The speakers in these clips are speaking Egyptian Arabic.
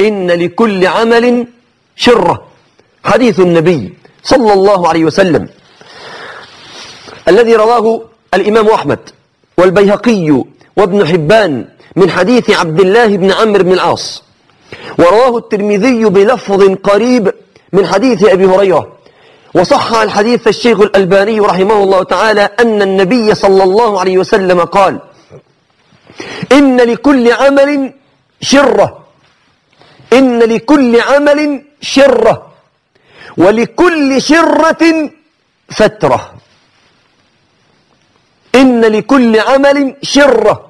إن لكل عمل شرة حديث النبي صلى الله عليه وسلم الذي رواه الإمام أحمد والبيهقي وابن حبان من حديث عبد الله بن عمرو بن العاص ورواه الترمذي بلفظ قريب من حديث أبي هريرة وصح الحديث الشيخ الألباني رحمه الله تعالى أن النبي صلى الله عليه وسلم قال إن لكل عمل شرة إن لكل عمل شرة ولكل شرة فترة إن لكل عمل شرة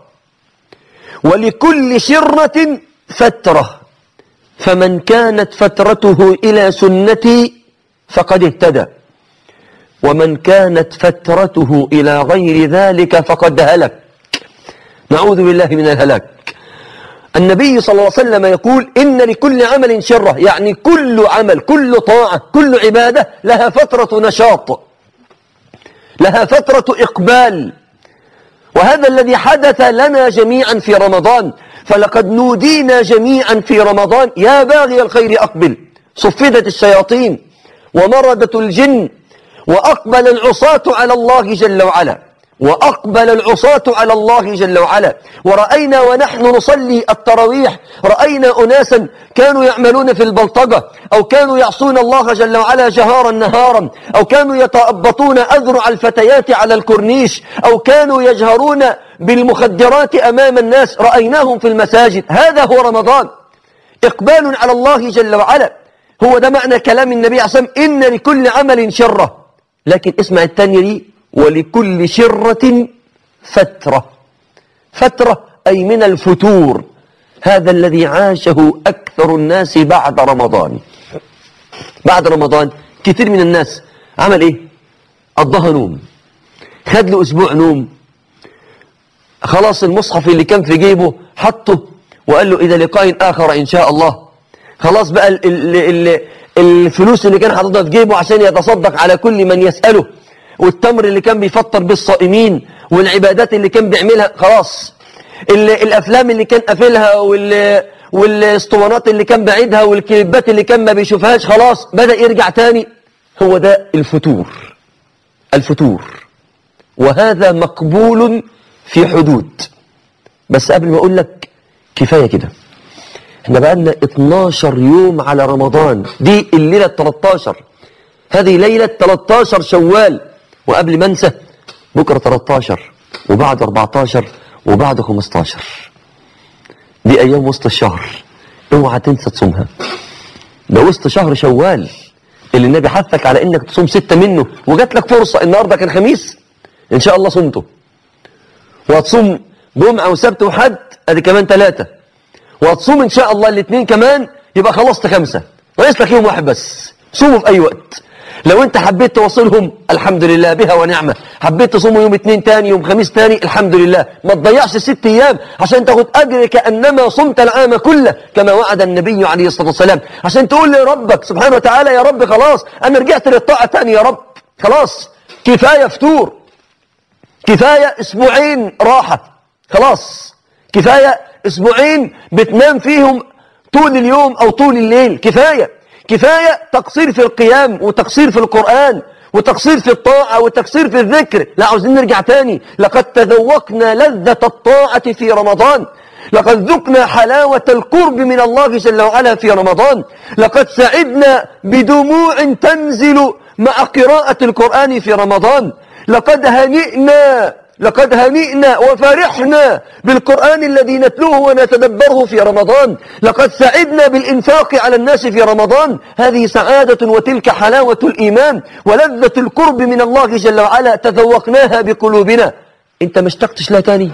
ولكل شرة فترة فمن كانت فترته إلى سنتي فقد اهتدى ومن كانت فترته إلى غير ذلك فقد هلك نعوذ بالله من الهلاك النبي صلى الله عليه وسلم يقول إن لكل عمل شرة يعني كل عمل كل طاعة كل عبادة لها فترة نشاط لها فترة إقبال وهذا الذي حدث لنا جميعا في رمضان فلقد نودينا جميعا في رمضان يا باغي الخير أقبل صفدت الشياطين ومردت الجن وأقبل العصاة على الله جل وعلا وأقبل العصاة على الله جل وعلا ورأينا ونحن نصلي التراويح رأينا أناسا كانوا يعملون في البلطجة أو كانوا يعصون الله جل وعلا جهارا نهارا أو كانوا يتأبطون أذرع الفتيات على الكورنيش أو كانوا يجهرون بالمخدرات أمام الناس رأيناهم في المساجد هذا هو رمضان إقبال على الله جل وعلا هو ده معنى كلام النبي عليه الصلاة والسلام إن لكل عمل شرة لكن اسمع الثانية دي ولكل شرة فترة فترة أي من الفتور هذا الذي عاشه أكثر الناس بعد رمضان بعد رمضان كثير من الناس عمل إيه قضاها نوم خد له أسبوع نوم خلاص المصحف اللي كان في جيبه حطه وقال له إلى لقاء آخر إن شاء الله خلاص بقى ال ال ال الفلوس اللي كان حاططها في جيبه عشان يتصدق على كل من يسأله والتمر اللي كان بيفطر بالصائمين والعبادات اللي كان بيعملها خلاص الافلام اللي كان قافلها وال والاسطوانات اللي كان بعيدها والكليبات اللي كان ما بيشوفهاش خلاص بدأ يرجع تاني هو ده الفتور الفتور وهذا مقبول في حدود بس قبل ما اقول لك كفايه كده احنا بقالنا 12 يوم على رمضان دي الليله 13 هذه ليله 13 شوال وقبل ما انسى بكره 13 وبعد 14 وبعد 15 دي ايام وسط الشهر اوعى تنسى تصومها ده وسط شهر شوال اللي النبي حثك على انك تصوم ستة منه وجات لك فرصة النهاردة كان خميس ان شاء الله صمته وهتصوم جمعة وسبت وحد ادي كمان ثلاثة وهتصوم ان شاء الله الاثنين كمان يبقى خلصت خمسة ناقص لك يوم واحد بس صوموا في اي وقت لو انت حبيت توصلهم الحمد لله بها ونعمة حبيت تصوموا يوم اثنين تاني يوم خميس تاني الحمد لله ما تضيعش ست ايام عشان تاخد اجر كأنما صمت العام كله كما وعد النبي عليه الصلاة والسلام عشان تقول لربك سبحانه وتعالى يا رب خلاص انا رجعت للطاعة تاني يا رب خلاص كفاية فتور كفاية اسبوعين راحة خلاص كفاية اسبوعين بتنام فيهم طول اليوم او طول الليل كفاية كفاية تقصير في القيام وتقصير في القرآن وتقصير في الطاعة وتقصير في الذكر لا عاوزين نرجع تاني لقد تذوقنا لذة الطاعة في رمضان لقد ذقنا حلاوة القرب من الله جل وعلا في رمضان لقد سعدنا بدموع تنزل مع قراءة القرآن في رمضان لقد هنئنا لقد هنئنا وفرحنا بالقرآن الذي نتلوه ونتدبره في رمضان لقد سعدنا بالإنفاق على الناس في رمضان هذه سعادة وتلك حلاوة الإيمان ولذة القرب من الله جل وعلا تذوقناها بقلوبنا انت ما اشتقتش لها تاني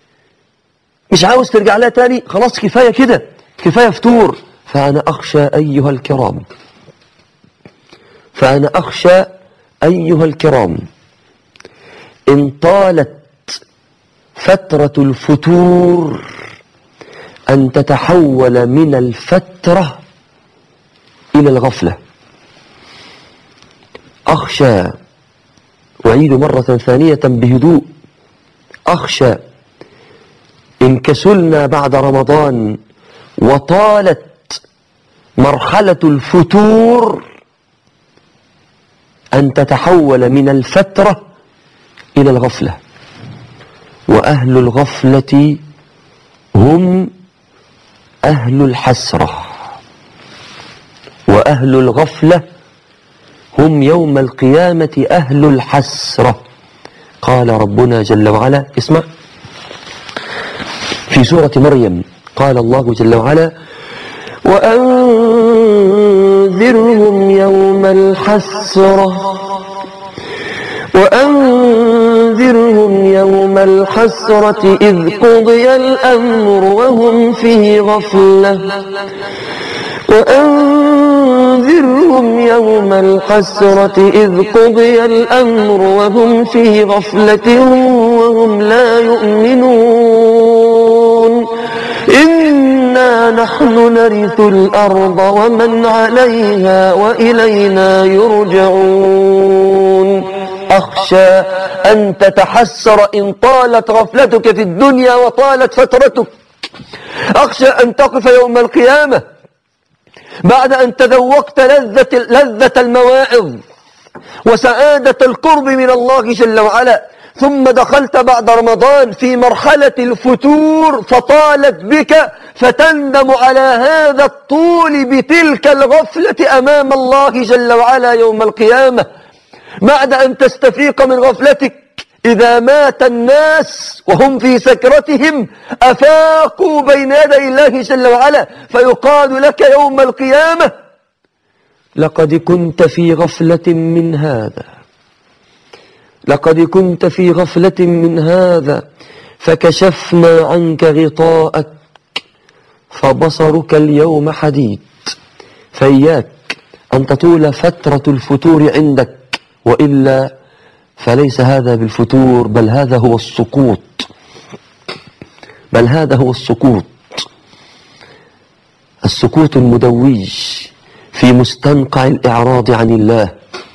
مش عاوز ترجع لها تاني خلاص كفاية كده كفاية فتور فأنا أخشى أيها الكرام فأنا أخشى أيها الكرام إن طالت فترة الفتور أن تتحول من الفترة إلى الغفلة أخشى أعيد مرة ثانية بهدوء أخشى إن كسلنا بعد رمضان وطالت مرحلة الفتور أن تتحول من الفترة إلى الغفلة وأهل الغفلة هم أهل الحسرة وأهل الغفلة هم يوم القيامة أهل الحسرة قال ربنا جل وعلا اسمع في سورة مريم قال الله جل وعلا وأنذرهم يوم الحسرة وأنذرهم يوم الحسرة إذ قضي الأمر وهم في غفلة وأنذرهم يوم الحسرة إذ قضي الأمر وهم في غفلة وهم لا يؤمنون إنا نحن نرث الأرض ومن عليها وإلينا يرجعون أخشى أن تتحسر إن طالت غفلتك في الدنيا وطالت فترتك أخشى أن تقف يوم القيامة بعد أن تذوقت لذة, لذة المواعظ وسعادة القرب من الله جل وعلا ثم دخلت بعد رمضان في مرحلة الفتور فطالت بك فتندم على هذا الطول بتلك الغفلة أمام الله جل وعلا يوم القيامة بعد أن تستفيق من غفلتك إذا مات الناس وهم في سكرتهم أفاقوا بين يدي الله جل وعلا فيقال لك يوم القيامة لقد كنت في غفلة من هذا لقد كنت في غفلة من هذا فكشفنا عنك غطاءك فبصرك اليوم حديد فإياك أن تطول فترة الفتور عندك وإلا فليس هذا بالفتور بل هذا هو السقوط بل هذا هو السقوط السكوت المدويج في مستنقع الإعراض عن الله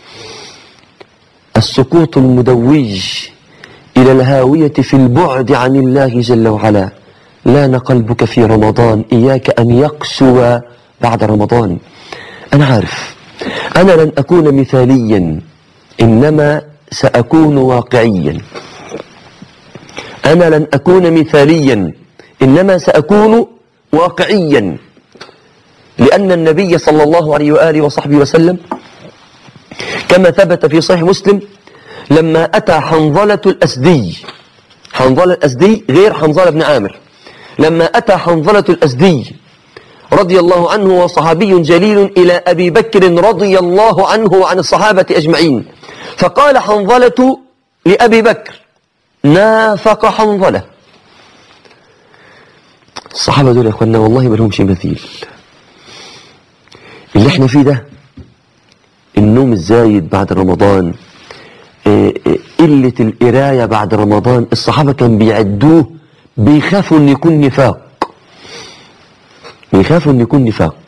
السقوط المدويج إلى الهاوية في البعد عن الله جل وعلا لان قلبك في رمضان إياك أن يقسو بعد رمضان أنا عارف أنا لن أكون مثاليا إنما سأكون واقعيا أنا لن أكون مثاليا إنما سأكون واقعيا لأن النبي صلى الله عليه وآله وصحبه وسلم كما ثبت في صحيح مسلم لما أتى حنظلة الأسدي حنظلة الأسدي غير حنظلة بن عامر لما أتى حنظلة الأسدي رضي الله عنه وصحابي جليل إلى أبي بكر رضي الله عنه وعن الصحابة أجمعين فقال حنظلة لأبي بكر نافق حنظلة الصحابة دول يا أخوانا والله ما لهمش مثيل اللي احنا فيه ده النوم الزايد بعد رمضان اه اه قلة القراية بعد رمضان الصحابة كان بيعدوه بيخافوا ان يكون نفاق بيخافوا ان يكون نفاق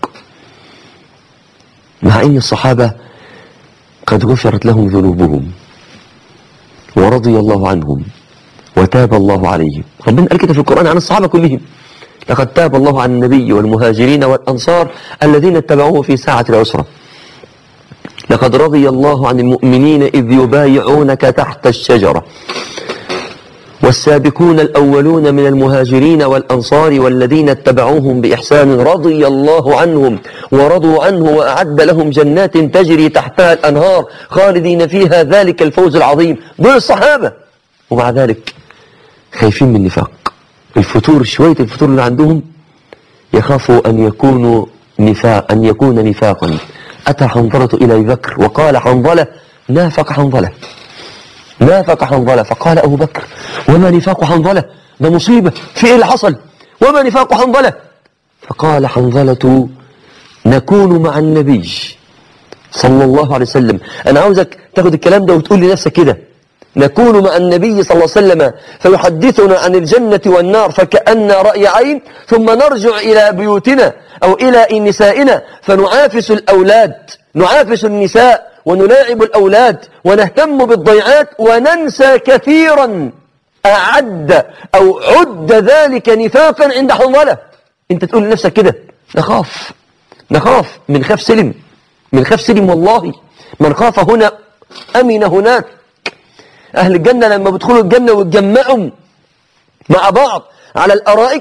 مع ان الصحابة قد غفرت لهم ذنوبهم ورضي الله عنهم وتاب الله عليهم ربنا قال كده في القرآن عن الصحابة كلهم لقد تاب الله عن النبي والمهاجرين والأنصار الذين اتبعوه في ساعة العسرة لقد رضي الله عن المؤمنين إذ يبايعونك تحت الشجرة والسابقون الأولون من المهاجرين والأنصار والذين اتبعوهم بإحسان رضي الله عنهم ورضوا عنه وأعد لهم جنات تجري تحتها الأنهار خالدين فيها ذلك الفوز العظيم دول الصحابة ومع ذلك خايفين من النفاق الفتور شوية الفتور اللي عندهم يخافوا أن يكونوا نفاق أن يكون نفاقا أتى حنظلة إلى أبي بكر وقال حنظلة نافق حنظلة نافق حنظلة فقال أبو بكر وما نفاق حنظلة ده مصيبة في إيه اللي حصل وما نفاق حنظلة فقال حنظلة نكون مع النبي صلى الله عليه وسلم أنا عاوزك تاخد الكلام ده وتقول لنفسك كده نكون مع النبي صلى الله عليه وسلم فيحدثنا عن الجنة والنار فكأن رأي عين ثم نرجع إلى بيوتنا أو إلى نسائنا فنعافس الأولاد نعافس النساء ونلاعب الأولاد ونهتم بالضيعات وننسى كثيرا أعد أو عد ذلك نفاقا عند حنظلة أنت تقول لنفسك كده نخاف نخاف من خاف سلم من خاف سلم والله من خاف هنا أمن هناك أهل الجنة لما بيدخلوا الجنة ويتجمعوا مع بعض على الأرائك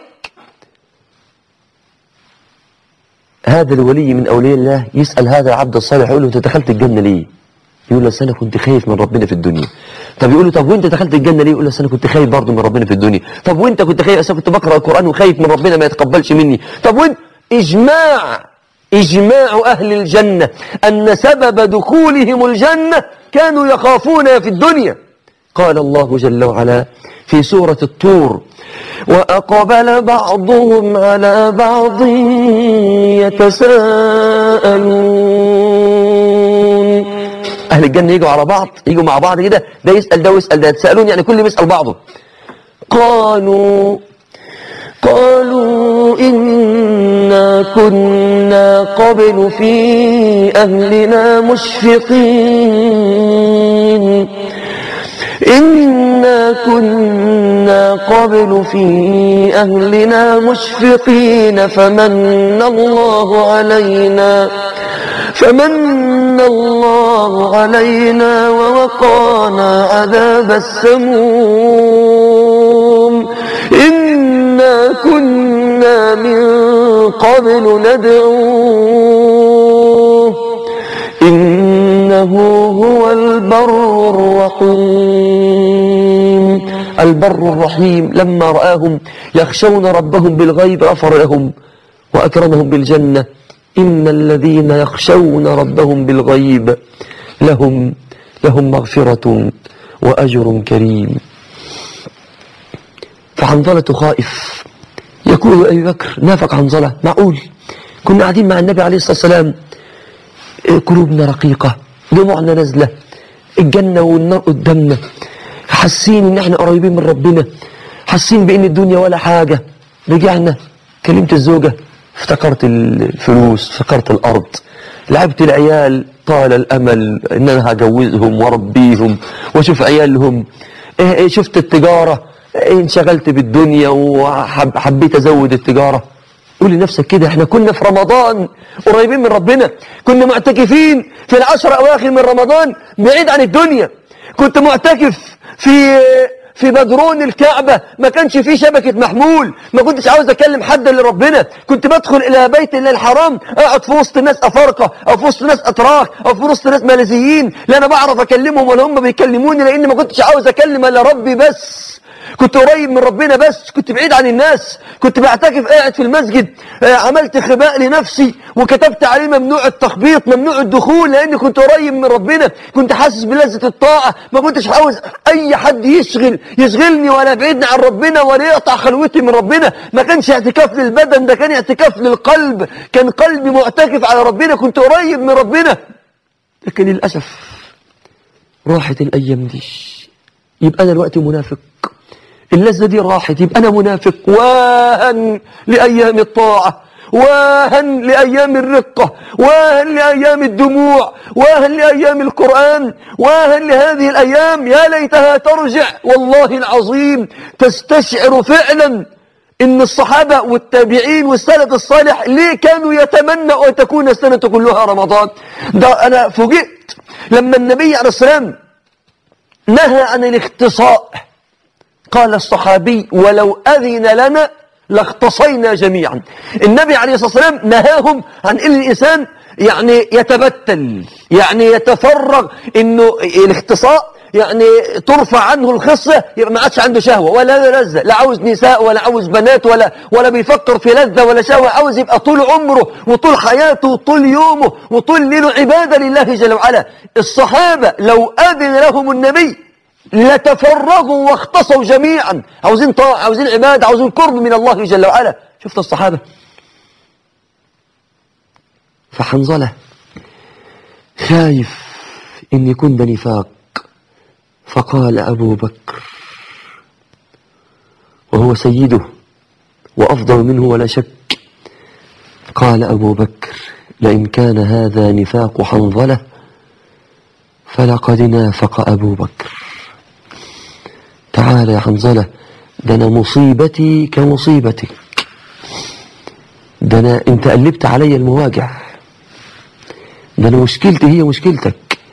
هذا الولي من أولياء الله يسأل هذا العبد الصالح يقول له أنت دخلت الجنة ليه يقول له أنا كنت خايف من ربنا في الدنيا طب يقول له طب وانت دخلت الجنة ليه يقول له أنا كنت خايف برضه من ربنا في الدنيا طب وانت كنت خايف أنا كنت بقرأ القرآن وخايف من ربنا ما يتقبلش مني طب وانت إجماع إجماع أهل الجنة أن سبب دخولهم الجنة كانوا يخافون في الدنيا قال الله جل وعلا في سورة الطور وأقبل بعضهم على بعض يتساءلون أهل الجنة يجوا على بعض يجوا مع بعض كده ده يسأل ده ويسأل ده يتساءلون يعني كل بيسأل بعضه قالوا قالوا إنا كنا قبل في أهلنا مشفقين إنا كنا قبل في أهلنا مشفقين فمن الله علينا فمن الله علينا ووقانا عذاب السموم إنا كنا من قبل ندعوه إنه هو البر الرحيم البر الرحيم لما رآهم يخشون ربهم بالغيب غفر لهم وأكرمهم بالجنة إن الذين يخشون ربهم بالغيب لهم لهم مغفرة وأجر كريم فحنظلة خائف يقول أبي بكر نافق حنظلة معقول كنا قاعدين مع النبي عليه الصلاة والسلام قلوبنا رقيقة دموعنا نازلة الجنة والنار قدامنا حاسين ان احنا قريبين من ربنا حاسين بان الدنيا ولا حاجة رجعنا كلمت الزوجة افتكرت الفلوس افتكرت الارض لعبت العيال طال الامل ان انا هجوزهم واربيهم واشوف عيالهم إيه إيه شفت التجارة إيه انشغلت بالدنيا وحبيت ازود التجارة قول لنفسك كده احنا كنا في رمضان قريبين من ربنا كنا معتكفين في العشر اواخر من رمضان بعيد عن الدنيا كنت معتكف في في بدرون الكعبة ما كانش فيه شبكة محمول ما كنتش عاوز اكلم حد الا ربنا كنت بدخل الى بيت الله الحرام اقعد في وسط ناس افارقة او في وسط ناس اتراك او في وسط ناس ماليزيين لا انا بعرف اكلمهم ولا هم بيكلموني لان ما كنتش عاوز اكلم الا ربي بس كنت قريب من ربنا بس كنت بعيد عن الناس كنت بعتكف قاعد في المسجد آه، عملت خباء لنفسي وكتبت عليه ممنوع التخبيط ممنوع الدخول لاني كنت قريب من ربنا كنت حاسس بلذة الطاعة ما كنتش عاوز اي حد يشغل يشغلني ولا يبعدني عن ربنا ولا يقطع خلوتي من ربنا ما كانش اعتكاف للبدن ده كان اعتكاف للقلب كان قلبي معتكف على ربنا كنت قريب من ربنا لكن للأسف راحت الأيام دي يبقى أنا الوقت منافق اللذة دي راحت يبقى أنا منافق واهن لأيام الطاعة واهن لأيام الرقة واهن لأيام الدموع واهن لأيام القرآن واهن لهذه الأيام يا ليتها ترجع والله العظيم تستشعر فعلا إن الصحابة والتابعين والسلف الصالح ليه كانوا يتمنوا أن تكون السنة كلها رمضان ده أنا فوجئت لما النبي عليه السلام نهى عن الاختصاء قال الصحابي ولو أذن لنا لاختصينا جميعا النبي عليه الصلاة والسلام نهاهم عن ان الإنسان يعني يتبتل يعني يتفرغ انه الاختصاء يعني ترفع عنه الخصة يبقى ما عادش عنده شهوة ولا لذة لا عاوز نساء ولا عاوز بنات ولا ولا بيفكر في لذة ولا شهوة عاوز يبقى طول عمره وطول حياته وطول يومه وطول ليله عبادة لله جل وعلا الصحابة لو أذن لهم النبي لتفرغوا واختصوا جميعا عاوزين طاعة عاوزين عبادة عاوزين قرب من الله جل وعلا شفت الصحابة فحنظلة خايف ان يكون ده نفاق فقال أبو بكر وهو سيده وأفضل منه ولا شك قال أبو بكر لئن كان هذا نفاق حنظلة فلقد نافق أبو بكر تعال يا حنظلة ده أنا مصيبتي كمصيبتك ده أنا أنت قلبت عليا المواجع ده أنا مشكلتي هي مشكلتك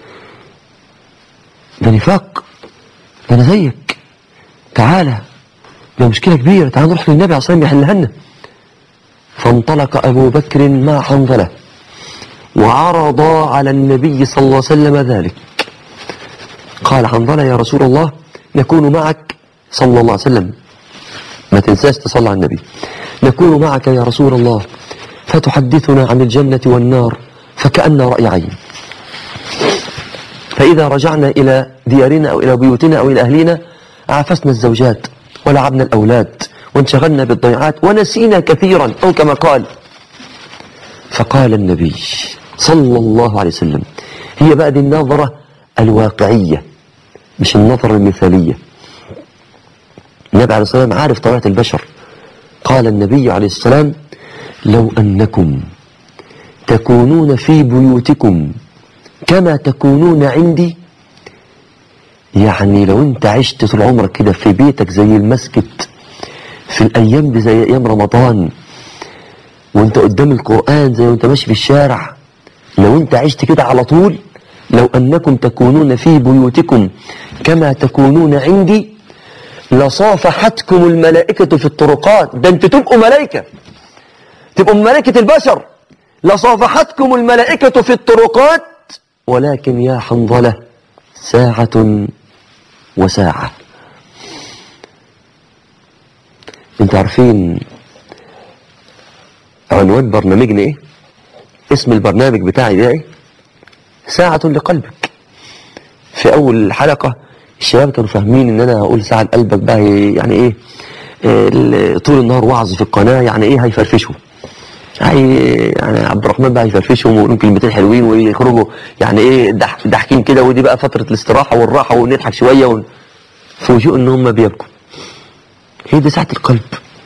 ده نفاق ده أنا زيك تعالى ده مشكلة كبيرة تعال نروح للنبي عليه الصلاة والسلام يحلها لنا فانطلق أبو بكر مع حنظلة وعرض على النبي صلى الله عليه وسلم ذلك قال حنظلة يا رسول الله نكون معك صلى الله عليه وسلم ما تنساش تصلى على النبي نكون معك يا رسول الله فتحدثنا عن الجنة والنار فكأن رأي عين فإذا رجعنا إلى ديارنا أو إلى بيوتنا أو إلى أهلنا عافسنا الزوجات ولعبنا الأولاد وانشغلنا بالضيعات ونسينا كثيرا أو كما قال فقال النبي صلى الله عليه وسلم هي بقى دي النظرة الواقعية مش النظرة المثالية النبي عليه الصلاة والسلام عارف طبيعة البشر قال النبي عليه السلام لو أنكم تكونون في بيوتكم كما تكونون عندي يعني لو انت عشت طول عمرك كده في بيتك زي المسجد في الايام دي زي ايام رمضان وانت قدام القرآن زي وانت ماشي في الشارع لو انت عشت كده على طول لو انكم تكونون في بيوتكم كما تكونون عندي لصافحتكم الملائكة في الطرقات ده انتوا تبقوا ملائكة تبقوا ملائكة البشر لصافحتكم الملائكة في الطرقات ولكن يا حنظلة ساعة وساعة انتوا عارفين عنوان برنامجنا ايه اسم البرنامج بتاعي ده ايه ساعة لقلبك في اول حلقة الشباب كانوا فاهمين ان انا هقول ساعة لقلبك بقى يعني ايه ال- طول النهار وعظ في القناة يعني ايه هيفرفشوا هي يعني عبد الرحمن بقى يفرفشهم ويقولوا كلمتين حلوين ويخرجوا يعني ايه ضح- ضاحكين كده ودي بقى فترة الاستراحة والراحة ونضحك شوية ون... فوجئوا ان هم بيبكوا هي دي ساعة القلب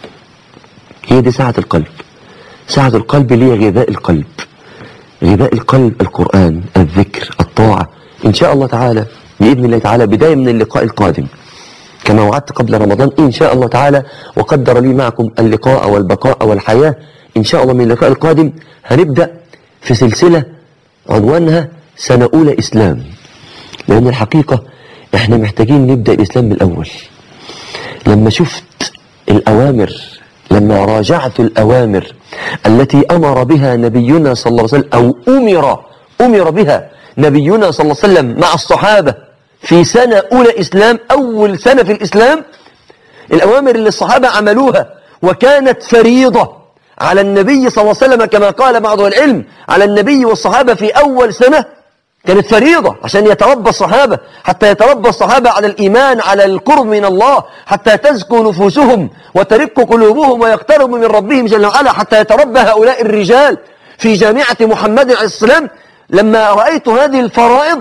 هي دي ساعة القلب ساعة القلب اللي هي غذاء القلب غذاء القلب القرآن الذكر الطاعة إن شاء الله تعالى بإذن الله تعالى بداية من اللقاء القادم كما وعدت قبل رمضان إن شاء الله تعالى وقدر لي معكم اللقاء والبقاء والحياة إن شاء الله من اللقاء القادم هنبدأ في سلسلة عنوانها سنة أولى إسلام لأن الحقيقة إحنا محتاجين نبدأ الإسلام من الأول لما شفت الأوامر لما راجعت الأوامر التي أمر بها نبينا صلى الله عليه وسلم أو أمر أمر بها نبينا صلى الله عليه وسلم مع الصحابة في سنة أولى إسلام أول سنة في الإسلام الأوامر اللي الصحابة عملوها وكانت فريضة على النبي صلى الله عليه وسلم كما قال بعض العلم على النبي والصحابة في أول سنة كانت فريضة عشان يتربى الصحابة حتى يتربى الصحابة على الإيمان على القرب من الله حتى تزكو نفوسهم وترق قلوبهم ويقتربوا من ربهم جل وعلا حتى يتربى هؤلاء الرجال في جامعة محمد عليه السلام لما رأيت هذه الفرائض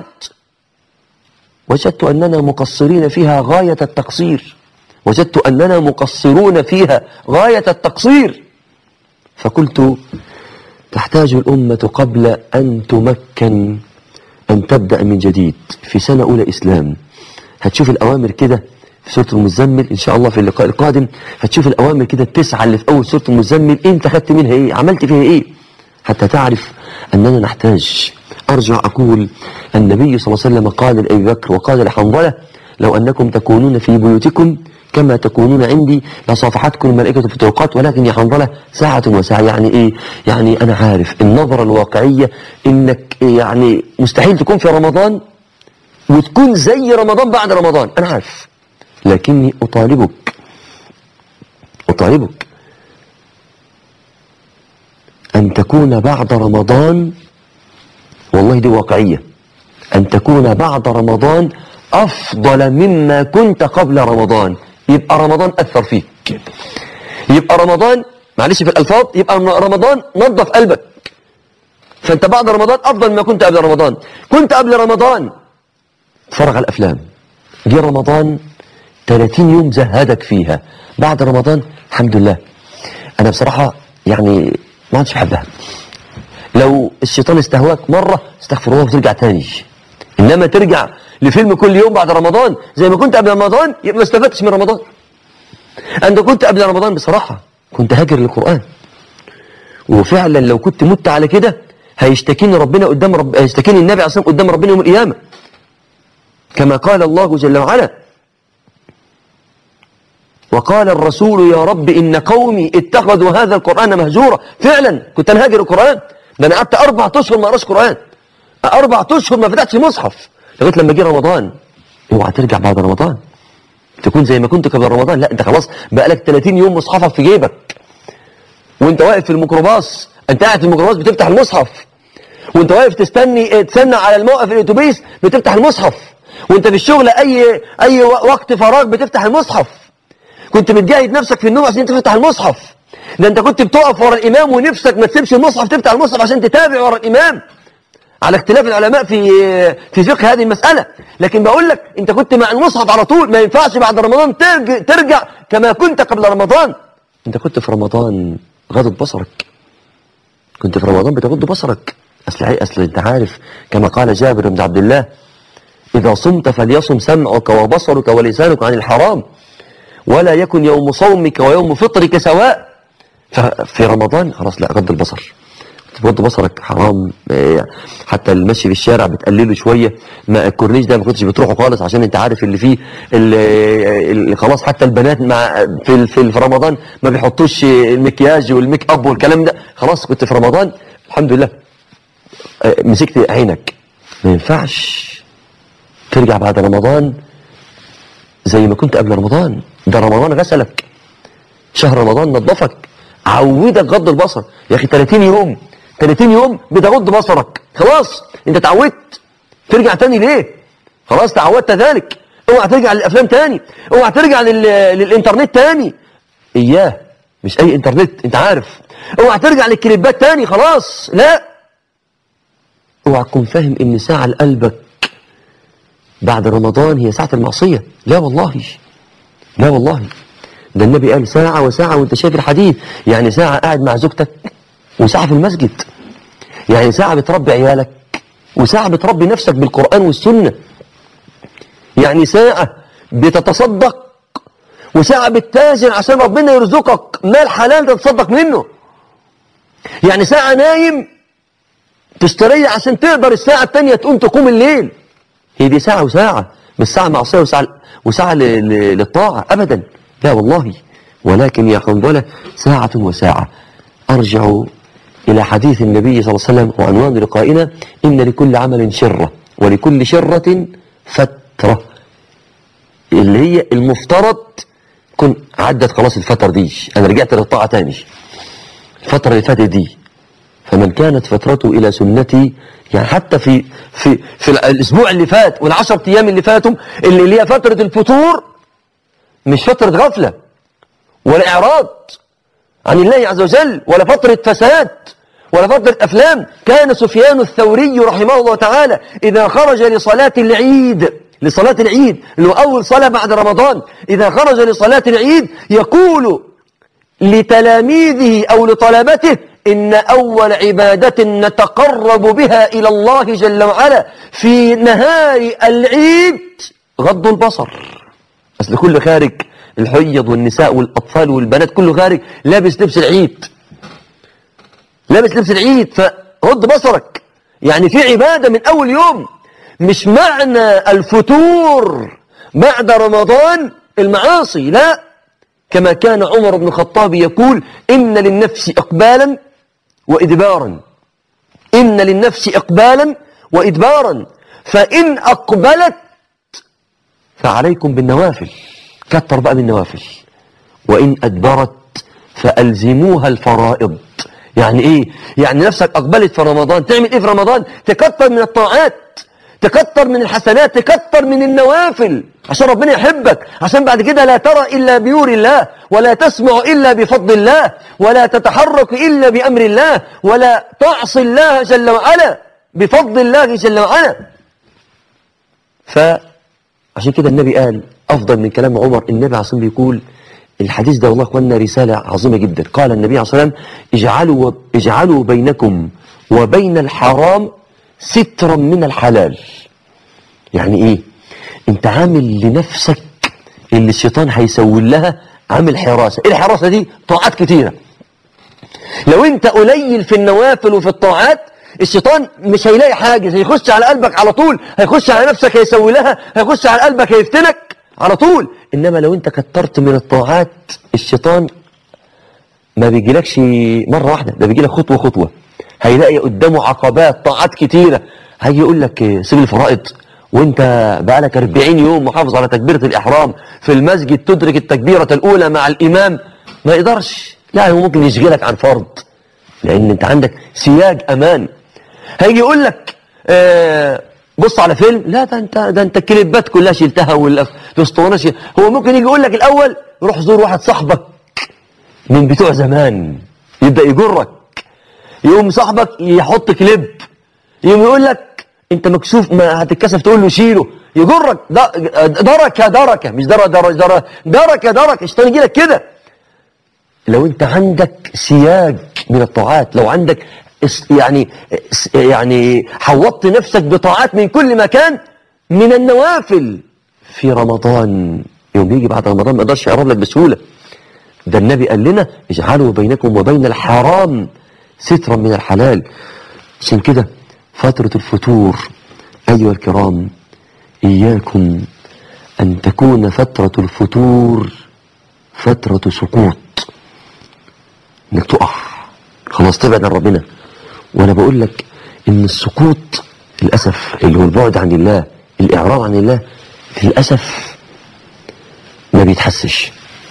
وجدت أننا مقصرين فيها غاية التقصير وجدت أننا مقصرون فيها غاية التقصير فقلت تحتاج الأمة قبل أن تمكن أن تبدأ من جديد في سنة أولى إسلام هتشوف الأوامر كده في سورة المزمل إن شاء الله في اللقاء القادم هتشوف الأوامر كده التسعة اللي في أول سورة المزمل أنت خدت منها إيه عملت فيها إيه حتى تعرف أننا نحتاج أرجع أقول النبي صلى الله عليه وسلم قال لأبي بكر وقال لحنظلة لو أنكم تكونون في بيوتكم كما تكونون عندي لصافحتكم الملائكة في الطرقات ولكن يا حنظلة ساعة وساعة يعني إيه يعني أنا عارف النظرة الواقعية إنك يعني مستحيل تكون في رمضان وتكون زي رمضان بعد رمضان أنا عارف لكني أطالبك أطالبك أن تكون بعد رمضان والله دي واقعية أن تكون بعد رمضان أفضل مما كنت قبل رمضان يبقى رمضان أثر فيك يبقى رمضان معلش في الألفاظ يبقى رمضان نظف قلبك فأنت بعد رمضان أفضل ما كنت قبل رمضان كنت قبل رمضان تفرغ على الأفلام جه رمضان 30 يوم زهدك فيها بعد رمضان الحمد لله أنا بصراحة يعني ما عادش بحبها لو الشيطان استهواك مرة استغفر الله وترجع تاني إنما ترجع لفيلم كل يوم بعد رمضان زي ما كنت قبل رمضان يبقى ما استفدتش من رمضان أنت كنت قبل رمضان بصراحة كنت هاجر للقرآن وفعلا لو كنت مت على كده هيشتكيني ربنا قدام رب هيشتكيني النبي عليه الصلاة والسلام قدام ربنا يوم القيامة كما قال الله جل وعلا وقال الرسول يا رب إن قومي اتخذوا هذا القرآن مهجورا فعلا كنت أنا هاجر القرآن ده أنا قعدت أربع أشهر ما أقراش قرآن أربع أشهر ما فتحتش مصحف لغاية لما جه رمضان اوعى ترجع بعد رمضان تكون زي ما كنت قبل رمضان لا انت خلاص بقالك 30 يوم مصحفك في جيبك وانت واقف في الميكروباص انت قاعد في الميكروباص بتفتح المصحف وانت واقف تستني تستنى على الموقف الاتوبيس بتفتح المصحف وانت في الشغل اي اي وقت فراغ بتفتح المصحف كنت بتجاهد نفسك في النوم عشان تفتح المصحف ده انت كنت بتقف ورا الامام ونفسك ما تسيبش المصحف تفتح المصحف عشان تتابع ورا الامام على اختلاف العلماء في في فقه هذه المسألة لكن بقول لك انت كنت مع المصحف على طول ما ينفعش بعد رمضان ترجع, ترجع كما كنت قبل رمضان انت كنت في رمضان غضت بصرك كنت في رمضان بتغض بصرك اصل اصل انت عارف كما قال جابر بن عبد الله اذا صمت فليصم سمعك وبصرك ولسانك عن الحرام ولا يكن يوم صومك ويوم فطرك سواء ففي رمضان خلاص لا غض البصر تغض بصرك حرام حتى المشي في الشارع بتقلله شوية ما الكورنيش ده ما كنتش بتروحه خالص عشان انت عارف اللي فيه اللي اللي خلاص حتى البنات مع في في في رمضان ما بيحطوش المكياج والميك اب والكلام ده خلاص كنت في رمضان الحمد لله مسكت عينك ما ينفعش ترجع بعد رمضان زي ما كنت قبل رمضان ده رمضان غسلك شهر رمضان نظفك عودك غض البصر يا اخي 30 يوم 30 يوم بتغض بصرك خلاص انت اتعودت ترجع تاني ليه خلاص تعودت ذلك اوعى ترجع للافلام تاني اوعى ترجع لل... للانترنت تاني اياه مش اي انترنت انت عارف اوعى ترجع للكليبات تاني خلاص لا اوعى تكون فاهم ان ساعة لقلبك بعد رمضان هي ساعة المعصية لا والله لا والله ده النبي قال ساعة وساعة وانت شايف الحديث يعني ساعة قاعد مع زوجتك وساعة في المسجد يعني ساعة بتربي عيالك وساعة بتربي نفسك بالقرآن والسنة يعني ساعة بتتصدق وساعة بتتاجر عشان ربنا يرزقك مال حلال تتصدق منه يعني ساعة نايم تستريح عشان تقدر الساعة التانية تقوم تقوم الليل هي دي ساعة وساعة مش ساعة معصية وساعة, وساعة للطاعة أبدا لا والله ولكن يا حنظلة ساعة وساعة أرجع إلى حديث النبي صلى الله عليه وسلم وعنوان لقائنا إن لكل عمل شرة ولكل شرة فترة اللي هي المفترض كن عدت خلاص الفترة دي أنا رجعت للطاعة تاني الفترة اللي فاتت دي فمن كانت فترته إلى سنتي يعني حتى في في في الأسبوع اللي فات والعشر أيام اللي فاتوا اللي هي فترة الفتور مش فترة غفلة ولا إعراض عن الله عز وجل ولا فترة فساد ولا فترة أفلام كان سفيان الثوري رحمه الله تعالى إذا خرج لصلاة العيد لصلاة العيد اللي هو أول صلاة بعد رمضان إذا خرج لصلاة العيد يقول لتلاميذه أو لطلبته إن أول عبادة نتقرب بها إلى الله جل وعلا في نهار العيد غض البصر أصل كل خارج الحيض والنساء والأطفال والبنات كله خارج لابس لبس العيد لابس لبس العيد فغض بصرك يعني في عبادة من أول يوم مش معنى الفتور بعد رمضان المعاصي لا كما كان عمر بن الخطاب يقول إن للنفس إقبالا وإدبارا إن للنفس إقبالا وإدبارا فإن أقبلت فعليكم بالنوافل كتر بقى بالنوافل وإن أدبرت فألزموها الفرائض يعني إيه يعني نفسك أقبلت في رمضان تعمل إيه في رمضان تكتر من الطاعات تكتر من الحسنات تكتر من النوافل عشان ربنا يحبك عشان بعد كده لا ترى إلا بنور الله ولا تسمع إلا بفضل الله ولا تتحرك إلا بأمر الله ولا تعصي الله جل وعلا بفضل الله جل وعلا فعشان كده النبي قال أفضل من كلام عمر النبي عليه الصلاة بيقول الحديث ده والله أخوانا رسالة عظيمة جدا قال النبي عليه الصلاة والسلام اجعلوا, اجعلوا بينكم وبين الحرام سترا من الحلال يعني ايه انت عامل لنفسك اللي الشيطان هيسوي لها عامل حراسة ايه الحراسة دي طاعات كتيرة لو انت قليل في النوافل وفي الطاعات الشيطان مش هيلاقي حاجة هيخش على قلبك على طول هيخش على نفسك هيسوي لها هيخش على قلبك هيفتنك على طول إنما لو انت كترت من الطاعات الشيطان ما بيجيلكش مرة واحدة ده بيجيلك خطوة خطوة هيلاقي قدامه عقبات طاعات كتيرة هيجي يقول لك سيب الفرائض وانت بقالك 40 يوم محافظ على تكبيرة الإحرام في المسجد تدرك التكبيرة الأولى مع الإمام ما يقدرش لا هو ممكن يشغلك عن فرض لأن انت عندك سياج أمان هيجي يقول لك آه بص على فيلم لا ده انت ده انت الكليبات كلها شلتها والاسطوانه شيل. هو ممكن يجي يقول لك الاول روح زور واحد صاحبك من بتوع زمان يبدا يجرك يقوم صاحبك يحط كليب يقوم يقول لك انت مكسوف ما هتتكسف تقول له شيله يجرك دركه دركه مش در در در دركه دركه الشيطان يجي لك كده لو انت عندك سياج من الطاعات لو عندك يعني يعني حوطت نفسك بطاعات من كل مكان من النوافل في رمضان يوم يجي بعد رمضان ما يقدرش يقرب لك بسهوله ده النبي قال لنا اجعلوا بينكم وبين الحرام سترا من الحلال عشان كده فترة الفتور أيها الكرام إياكم أن تكون فترة الفتور فترة سقوط إنك تقع خلاص تبعد عن ربنا وأنا بقول لك إن السقوط للأسف اللي هو البعد عن الله الإعراض عن الله للأسف ما بيتحسش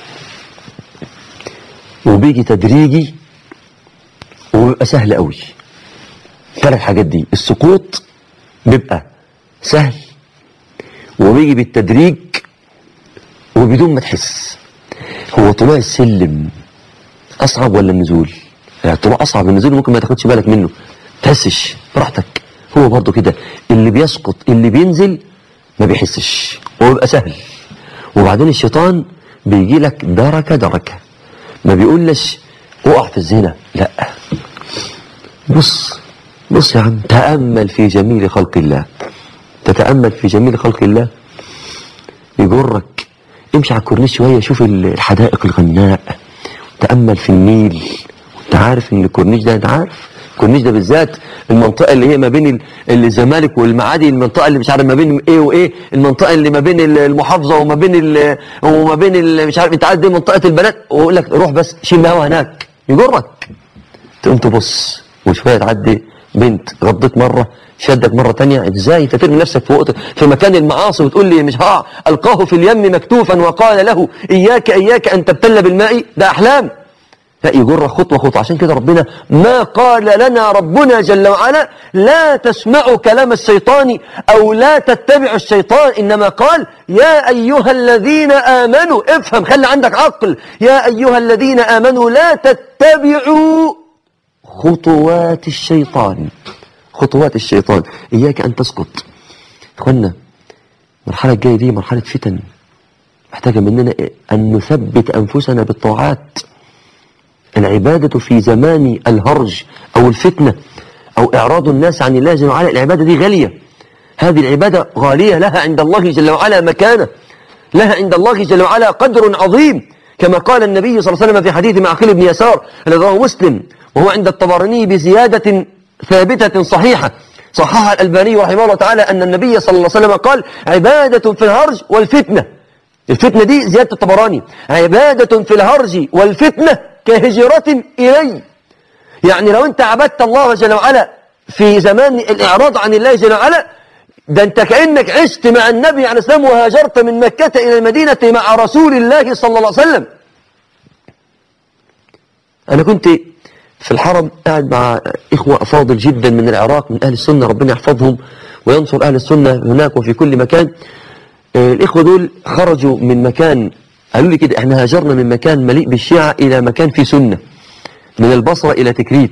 وبيجي تدريجي وبيبقى سهل قوي ثلاث حاجات دي السقوط بيبقى سهل وبيجي بالتدريج وبدون ما تحس هو طلوع السلم اصعب ولا النزول يعني طلوع اصعب النزول ممكن ما تاخدش بالك منه تحسش براحتك هو برضه كده اللي بيسقط اللي بينزل ما بيحسش هو بيبقى سهل وبعدين الشيطان بيجي لك دركه دركه ما بيقولش اقع في الزنا لا بص بص يا عم تأمل في جميل خلق الله تتأمل في جميل خلق الله يجرك امشي على الكورنيش شوية شوف الحدائق الغناء تأمل في النيل وانت عارف ان الكورنيش ده انت عارف الكورنيش ده بالذات المنطقة اللي هي ما بين الزمالك والمعادي المنطقة اللي مش عارف ما بين ايه وايه المنطقة اللي ما بين المحافظة وما بين ال وما بين ال مش عارف انت عارف دي منطقة البنات ويقول لك روح بس شم هوا هناك يجرك تقوم تبص وشوية تعدي بنت غضت مرة شدك مرة تانية ازاي انت ترمي نفسك في وقت في مكان المعاصي وتقول لي مش هقع القاه في اليم مكتوفا وقال له اياك اياك ان تبتل بالماء ده احلام لا يجر خطوة خطوة عشان كده ربنا ما قال لنا ربنا جل وعلا لا تسمعوا كلام الشيطان أو لا تتبعوا الشيطان إنما قال يا أيها الذين آمنوا افهم خلي عندك عقل يا أيها الذين آمنوا لا تتبعوا خطوات الشيطان خطوات الشيطان إياك أن تسقط إخوانا المرحلة الجاية دي مرحلة فتن محتاجة مننا أن نثبت أنفسنا بالطاعات العبادة في زمان الهرج أو الفتنة أو إعراض الناس عن الله جل وعلا العبادة دي غالية هذه العبادة غالية لها عند الله جل وعلا مكانة لها عند الله جل وعلا قدر عظيم كما قال النبي صلى الله عليه وسلم في حديث معقل بن يسار الذي رواه مسلم وهو عند الطبراني بزيادة ثابتة صحيحة صححها الألباني رحمه الله تعالى أن النبي صلى الله عليه وسلم قال عبادة في الهرج والفتنة الفتنة دي زيادة الطبراني عبادة في الهرج والفتنة كهجرة إلي يعني لو أنت عبدت الله جل وعلا في زمان الإعراض عن الله جل وعلا ده أنت كأنك عشت مع النبي عليه السلام وهاجرت من مكة إلى المدينة مع رسول الله صلى الله عليه وسلم أنا كنت في الحرم قاعد مع إخوة أفاضل جدا من العراق من أهل السنة ربنا يحفظهم وينصر أهل السنة هناك وفي كل مكان الإخوة دول خرجوا من مكان قالوا لي كده احنا هاجرنا من مكان مليء بالشيعة إلى مكان فيه سنة من البصرة إلى تكريت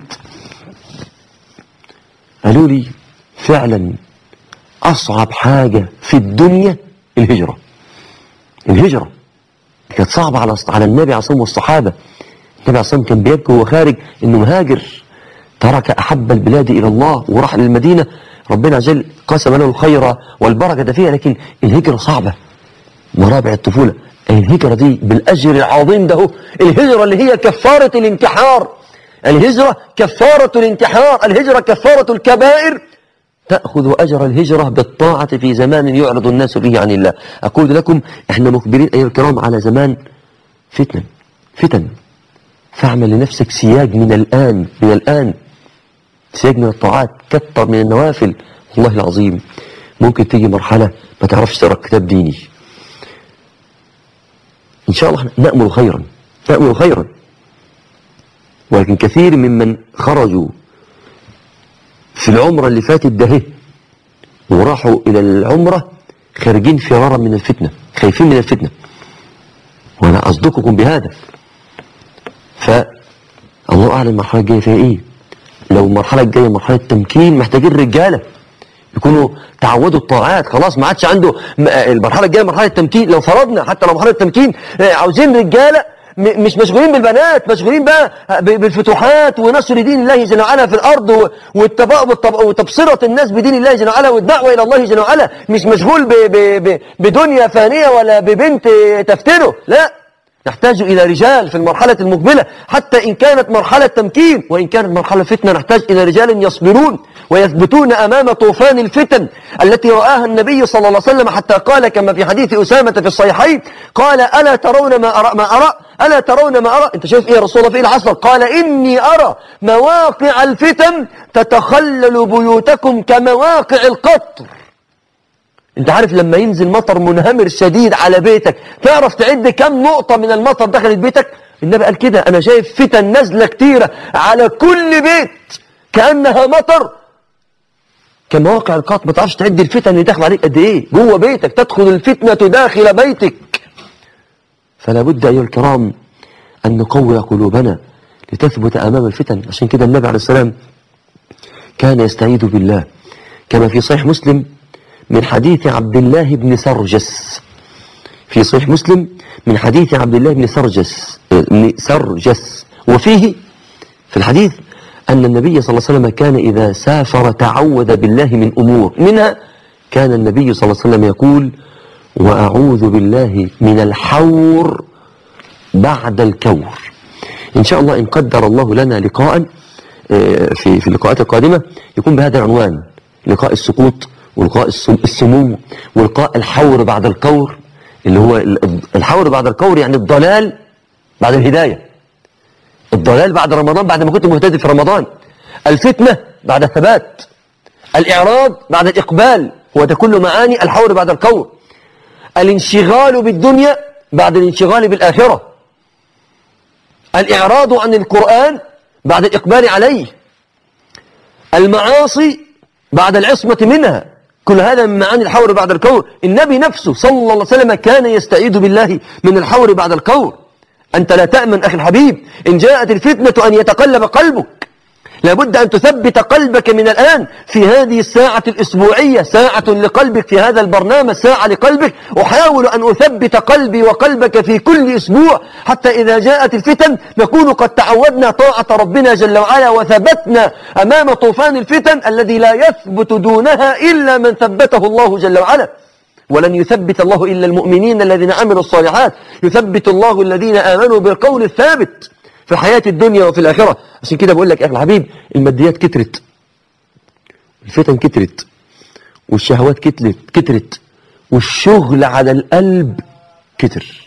قالوا لي فعلا أصعب حاجة في الدنيا الهجرة الهجرة كانت صعبة على على النبي عليه الصلاة والصحابة النبي عليه الصلاة كان بيبكي وهو خارج إنه مهاجر ترك أحب البلاد إلى الله وراح للمدينة ربنا جل قسم له الخير والبركة فيها لكن الهجرة صعبة مرابع الطفولة الهجرة دي بالأجر العظيم ده الهجرة اللي هي كفارة الانتحار الهجرة كفارة الانتحار الهجرة كفارة الكبائر تأخذ أجر الهجرة بالطاعة في زمان يعرض الناس فيه عن الله أقول لكم إحنا مخبرين أيها الكرام على زمان فتن فتن فاعمل لنفسك سياج من الآن من الآن سياج من الطاعات كتر من النوافل والله العظيم ممكن تيجي مرحلة ما تعرفش تقرأ كتاب ديني إن شاء الله نأمل خيرا نأمل خيرا ولكن كثير ممن خرجوا في العمرة اللي فاتت ده وراحوا إلى العمرة خارجين فرارا من الفتنة خايفين من الفتنة وأنا أصدقكم بهذا فالله أعلم المرحلة الجاية فيها إيه لو المرحلة الجاية مرحلة تمكين محتاجين رجالة يكونوا تعودوا الطاعات خلاص ما عادش عنده المرحلة الجاية مرحلة تمكين لو فرضنا حتى لو مرحلة تمكين عاوزين رجالة مش مشغولين بالبنات مشغولين بقى بالفتوحات ونشر دين الله جل وعلا في الأرض وتبصرة الناس بدين الله جل وعلا والدعوة إلى الله جل وعلا مش مشغول بدنيا فانية ولا ببنت تفتنه لا نحتاج إلى رجال في المرحلة المقبلة حتى إن كانت مرحلة تمكين وإن كانت مرحلة فتنة نحتاج إلى رجال يصبرون ويثبتون أمام طوفان الفتن التي رآها النبي صلى الله عليه وسلم حتى قال كما في حديث أسامة في الصحيحين قال ألا ترون ما أرى, ما أرى ألا ترون ما أرى أنت شايف إيه يا رسول الله في العصر قال إني أرى مواقع الفتن تتخلل بيوتكم كمواقع القطر انت عارف لما ينزل مطر منهمر شديد على بيتك تعرف تعد كم نقطة من المطر دخلت بيتك النبي قال كده انا شايف فتن نازلة كتيرة على كل بيت كأنها مطر كمواقع القط ما تعرفش تعد الفتن اللي داخل عليك قد ايه جوه بيتك تدخل الفتنة داخل بيتك فلا بد ايها الكرام ان نقوي قلوبنا لتثبت امام الفتن عشان كده النبي عليه السلام كان يستعيذ بالله كما في صحيح مسلم من حديث عبد الله بن سرجس في صحيح مسلم من حديث عبد الله بن سرجس بن سرجس وفيه في الحديث أن النبي صلى الله عليه وسلم كان إذا سافر تعوذ بالله من أمور منها كان النبي صلى الله عليه وسلم يقول وأعوذ بالله من الحور بعد الكور إن شاء الله إن قدر الله لنا لقاء في في اللقاءات القادمة يكون بهذا العنوان لقاء السقوط ولقاء السمو ولقاء الحور بعد الكور اللي هو الحور بعد الكور يعني الضلال بعد الهداية الضلال بعد رمضان بعد ما كنت مهتدي في رمضان الفتنة بعد الثبات الإعراض بعد الإقبال هو ده كله معاني الحور بعد الكور الانشغال بالدنيا بعد الانشغال بالآخرة الإعراض عن القرآن بعد الإقبال عليه المعاصي بعد العصمة منها كل هذا من معاني الحور بعد الكور النبي نفسه صلى الله عليه وسلم كان يستعيذ بالله من الحور بعد الكور أنت لا تأمن أخي الحبيب إن جاءت الفتنة أن يتقلب قلبك لابد أن تثبت قلبك من الآن في هذه الساعة الأسبوعية ساعة لقلبك في هذا البرنامج ساعة لقلبك أحاول أن أثبت قلبي وقلبك في كل أسبوع حتى إذا جاءت الفتن نكون قد تعودنا طاعة ربنا جل وعلا وثبتنا أمام طوفان الفتن الذي لا يثبت دونها إلا من ثبته الله جل وعلا ولن يثبت الله إلا المؤمنين الذين عملوا الصالحات يثبت الله الذين آمنوا بالقول الثابت في الحياة الدنيا وفي الآخرة عشان كده بقول لك يا أخي الحبيب الماديات كترت الفتن كترت والشهوات كترت كترت والشغل على القلب كتر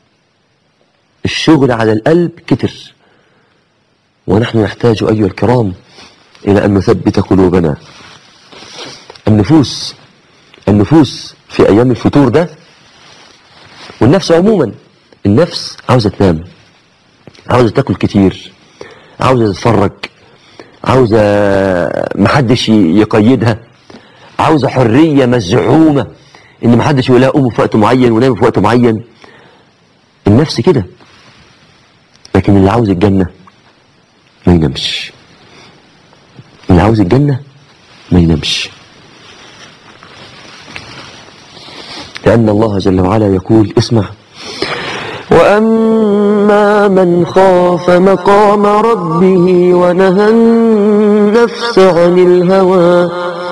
الشغل على القلب كتر ونحن نحتاج أيها الكرام إلى أن نثبت قلوبنا النفوس النفوس في أيام الفتور ده والنفس عموما النفس عاوزة تنام عاوزة تاكل كتير عاوزة تتفرج عاوزة محدش يقيدها عاوزة حرية مزعومة ان محدش يقول لها قوموا في وقت معين وناموا في وقت معين النفس كده لكن اللي عاوز الجنة ما ينامش اللي عاوز الجنة ما ينامش لأن الله جل وعلا يقول اسمع وأما من خاف مقام ربه ونهى النفس عن الهوى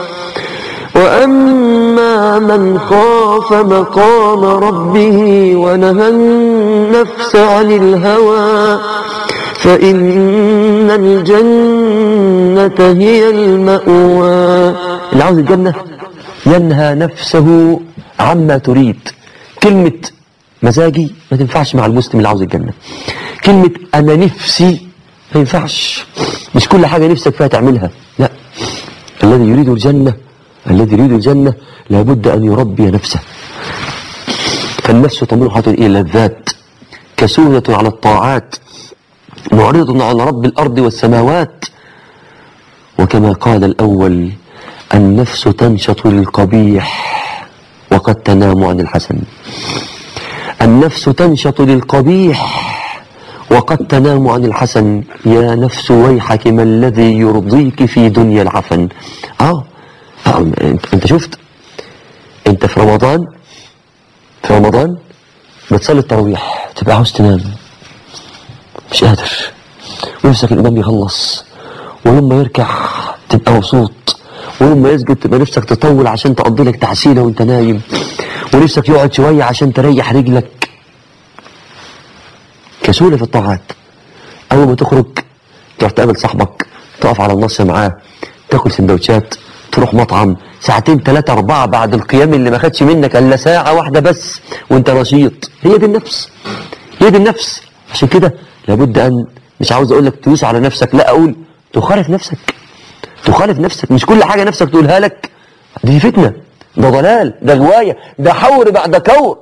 وأما من خاف مقام ربه ونهى النفس عن الهوى فإن الجنة هي المأوى اللي عاوز الجنة ينهى نفسه عما تريد كلمة مزاجي ما تنفعش مع المسلم اللي عاوز الجنة كلمة أنا نفسي ما ينفعش مش كل حاجة نفسك فيها تعملها لا الذي يريد الجنة الذي يريد الجنة لابد أن يربي نفسه فالنفس طموحة إلى الذات كسولة على الطاعات معرض على رب الأرض والسماوات وكما قال الأول النفس تنشط للقبيح وقد تنام عن الحسن النفس تنشط للقبيح وقد تنام عن الحسن يا نفس ويحك ما الذي يرضيك في دنيا العفن اه, آه. انت انت شفت انت في رمضان في رمضان بتصلي التراويح تبقى عاوز تنام مش قادر ونفسك الإمام يخلص ولما يركع تبقى مبسوط ولما يسجد تبقى نفسك تطول عشان تقضي لك تحسينه وانت نايم ونفسك يقعد شوية عشان تريح رجلك كسولة في الطاعات أول ما تخرج تروح تقابل صاحبك تقف على النص معاه تاكل سندوتشات تروح مطعم ساعتين ثلاثة أربعة بعد القيام اللي ما خدش منك إلا ساعة واحدة بس وأنت نشيط هي دي النفس هي دي النفس عشان كده لابد أن مش عاوز أقول لك تدوس على نفسك لا أقول تخالف نفسك تخالف نفسك مش كل حاجة نفسك تقولها لك دي فتنة ده ضلال ده غواية ده حور بعد كور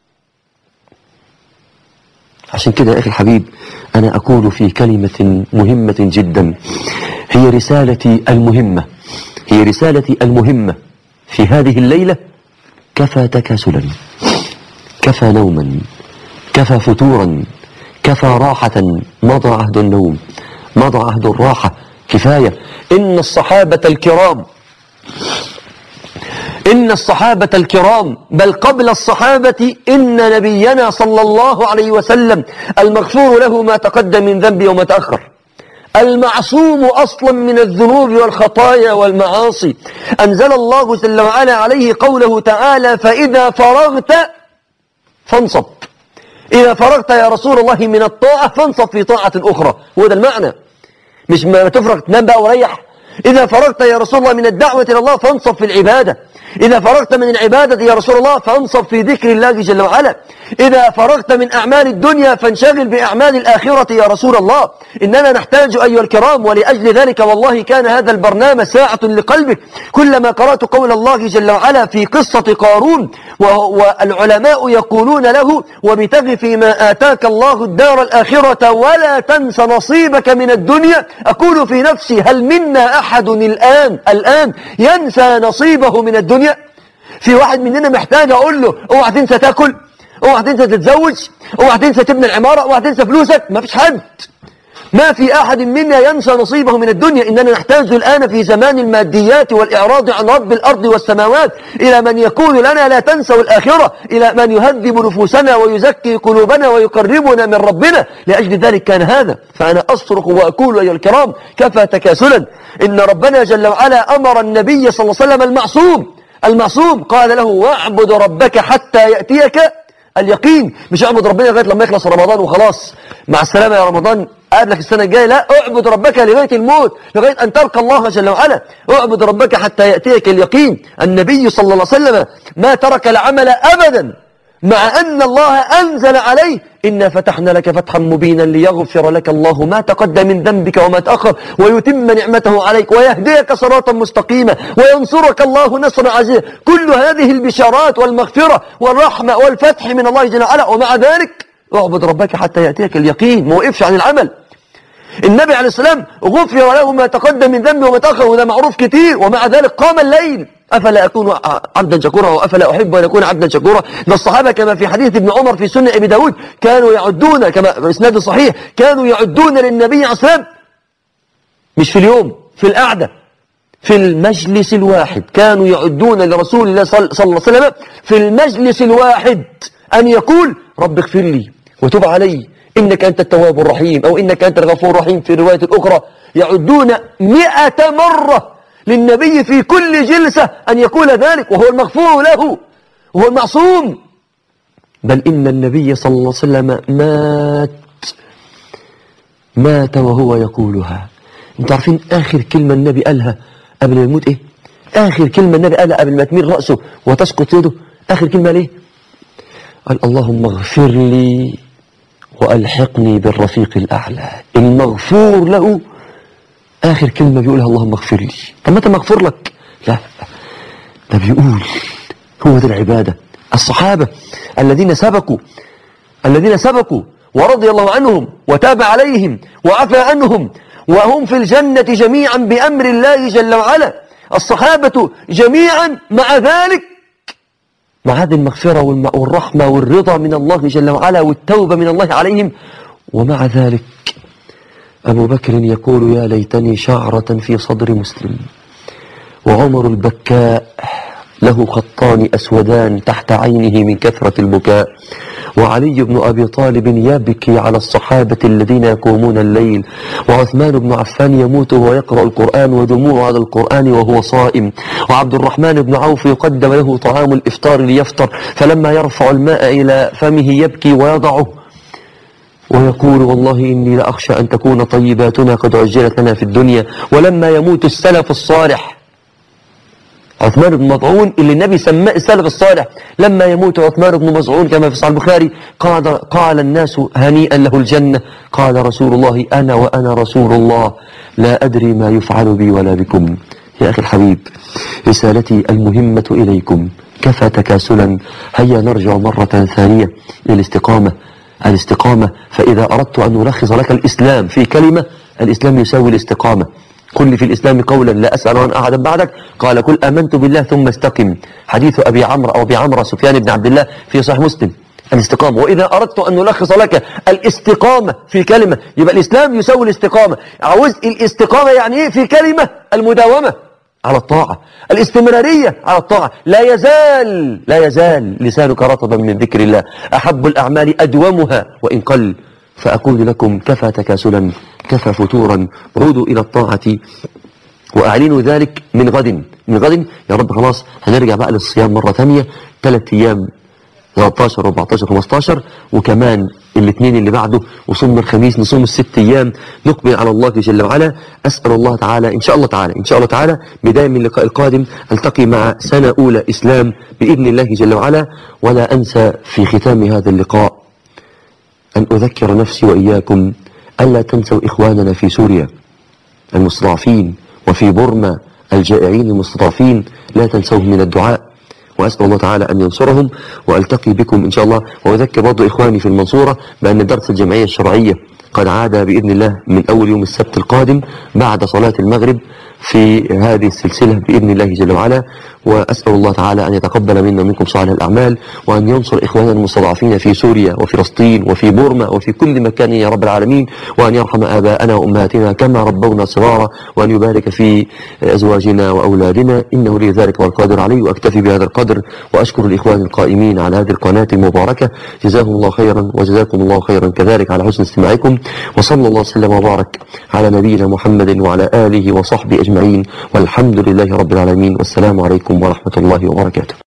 عشان كده يا أخي الحبيب أنا أقول في كلمة مهمة جدا هي رسالتي المهمة هي رسالتي المهمة في هذه الليلة كفى تكاسلا كفى نوما كفى فتورا كفى راحة مضى عهد النوم مضى عهد الراحة كفاية إن الصحابة الكرام إن الصحابة الكرام بل قبل الصحابة إن نبينا صلى الله عليه وسلم المغفور له ما تقدم من ذنبه وما تأخر المعصوم أصلا من الذنوب والخطايا والمعاصي أنزل الله جل وعلا عليه قوله تعالى فإذا فرغت فانصب إذا فرغت يا رسول الله من الطاعة فانصب في طاعة أخرى وهذا المعنى مش ما تفرغ تنام بقى وريح إذا فرغت يا رسول الله من الدعوة إلى الله فانصب في العبادة إذا فرغت من العبادة يا رسول الله فانصب في ذكر الله جل وعلا إذا فرغت من أعمال الدنيا فانشغل بأعمال الآخرة يا رسول الله إننا نحتاج أيها الكرام ولأجل ذلك والله كان هذا البرنامج ساعة لقلبك كلما قرأت قول الله جل وعلا في قصة قارون والعلماء يقولون له وابتغ فيما آتاك الله الدار الآخرة ولا تنس نصيبك من الدنيا أقول في نفسي هل منا أحد الآن الآن ينسى نصيبه من الدنيا في واحد مننا محتاج أقول له اوعى تنسى تاكل اوعى تنسى تتزوج اوعى تنسى تبني العمارة اوعى تنسى فلوسك ما فيش حد ما في أحد منا ينسى نصيبه من الدنيا إننا نحتاج الآن في زمان الماديات والإعراض عن رب الأرض والسماوات إلى من يقول لنا لا تنسوا الآخرة إلى من يهذب نفوسنا ويزكي قلوبنا ويقربنا من ربنا لأجل ذلك كان هذا فأنا أصرخ وأقول أيها الكرام كفى تكاسلا إن ربنا جل وعلا أمر النبي صلى الله عليه وسلم المعصوم المعصوم قال له واعبد ربك حتى يأتيك اليقين مش اعبد ربنا لغايه لما يخلص رمضان وخلاص مع السلامه يا رمضان قابلك السنه الجايه لا اعبد ربك لغايه الموت لغايه ان تلقى الله جل وعلا اعبد ربك حتى ياتيك اليقين النبي صلى الله عليه وسلم ما ترك العمل ابدا مع أن الله أنزل عليه إنا فتحنا لك فتحا مبينا ليغفر لك الله ما تقدم من ذنبك وما تأخر ويتم نعمته عليك ويهديك صراطا مستقيما وينصرك الله نصرا عزيزا كل هذه البشارات والمغفرة والرحمة والفتح من الله جل وعلا ومع ذلك اعبد ربك حتى يأتيك اليقين ما وقفش عن العمل النبي عليه السلام غفر له ما تقدم من ذنبه وما تأخر وده معروف كتير ومع ذلك قام الليل أفلا أكون عبدا شكورا وأفلا أحب أن أكون عبدا شكورا ده الصحابة كما في حديث ابن عمر في سنة أبي داود كانوا يعدون كما إسناد صحيح كانوا يعدون للنبي عليه السلام مش في اليوم في القعدة في المجلس الواحد كانوا يعدون لرسول الله صلى الله عليه وسلم في المجلس الواحد أن يقول رب اغفر لي وتب علي إنك أنت التواب الرحيم أو إنك أنت الغفور الرحيم في رواية أخرى يعدون مئة مرة للنبي في كل جلسة أن يقول ذلك وهو المغفور له وهو المعصوم بل إن النبي صلى الله عليه وسلم مات مات وهو يقولها انت عارفين آخر كلمة النبي قالها قبل ما يموت ايه آخر كلمة النبي قالها قبل ما تميل رأسه وتسقط يده آخر كلمة ليه قال اللهم اغفر لي وألحقني بالرفيق الأعلى المغفور له آخر كلمة بيقولها اللهم اغفر لي طب متى مغفور لك لا ده بيقول هو ده العبادة الصحابة الذين سبقوا الذين سبقوا ورضي الله عنهم وتاب عليهم وعفى عنهم وهم في الجنة جميعا بأمر الله جل وعلا الصحابة جميعا مع ذلك مع هذه المغفرة والم- والرحمة والرضا من الله جل وعلا والتوبة من الله عليهم ومع ذلك أبو بكر يقول يا ليتني شعرة في صدر مسلم وعمر البكاء له خطان أسودان تحت عينه من كثرة البكاء وعلي بن أبي طالب يبكي على الصحابة الذين يقومون الليل وعثمان بن عفان يموت وهو يقرأ القرآن ودموع على القرآن وهو صائم وعبد الرحمن بن عوف يقدم له طعام الإفطار ليفطر فلما يرفع الماء إلى فمه يبكي ويضعه ويقول والله إني لأخشى أن تكون طيباتنا قد عجلت لنا في الدنيا ولما يموت السلف الصالح عثمان بن مطعون اللي النبي سماه السلف الصالح لما يموت عثمان بن مزعون كما في صحيح البخاري قال, قال الناس هنيئا له الجنة قال رسول الله أنا وأنا رسول الله لا أدري ما يفعل بي ولا بكم يا أخي الحبيب رسالتي المهمة إليكم كفى تكاسلا هيا نرجع مرة ثانية للاستقامة الاستقامة فإذا أردت أن ألخص لك الإسلام في كلمة الإسلام يساوي الاستقامة قل في الإسلام قولا لا أسأل عن أحدا بعدك قال قل آمنت بالله ثم استقم حديث أبي عمرو أو أبي عمرو سفيان بن عبد الله في صحيح مسلم الاستقامة وإذا أردت أن نلخص لك الاستقامة في كلمة يبقى الإسلام يساوي الاستقامة عاوز الاستقامة يعني إيه في كلمة المداومة على الطاعة الاستمرارية على الطاعة لا يزال لا يزال لسانك رطبا من ذكر الله أحب الأعمال أدومها وإن قل فأقول لكم كفى تكاسلا كفى فتورا عودوا إلى الطاعة وأعلنوا ذلك من غد من غد يا رب خلاص هنرجع بقى للصيام مرة ثانية ثلاث أيام 13 14 15 وكمان الاثنين اللي بعده وصوم الخميس نصوم الست ايام نقبل على الله جل وعلا اسال الله تعالى ان شاء الله تعالى ان شاء الله تعالى بدايه من اللقاء القادم التقي مع سنه اولى اسلام باذن الله جل وعلا ولا انسى في ختام هذا اللقاء ان اذكر نفسي واياكم الا تنسوا اخواننا في سوريا المستضعفين وفي بورما الجائعين المستضعفين لا تنسوهم من الدعاء وأسأل الله تعالى أن ينصرهم وألتقي بكم إن شاء الله وأذكر برضو إخواني في المنصورة بأن درس الجمعية الشرعية قد عاد بإذن الله من أول يوم السبت القادم بعد صلاة المغرب في هذه السلسلة بإذن الله جل وعلا وأسأل الله تعالى أن يتقبل منا ومنكم صالح الأعمال وأن ينصر إخواننا المستضعفين في سوريا وفلسطين وفي بورما وفي كل مكان يا رب العالمين وأن يرحم آباءنا وأمهاتنا كما ربونا صغارا وأن يبارك في أزواجنا وأولادنا إنه لي ذلك والقادر عليه وأكتفي بهذا القدر وأشكر الإخوان القائمين على هذه القناة المباركة جزاهم الله خيرا وجزاكم الله خيرا كذلك على حسن استماعكم وصلى الله وسلم وبارك على نبينا محمد وعلى آله وصحبه أجمعين والحمد لله رب العالمين والسلام عليكم ورحمة الله وبركاته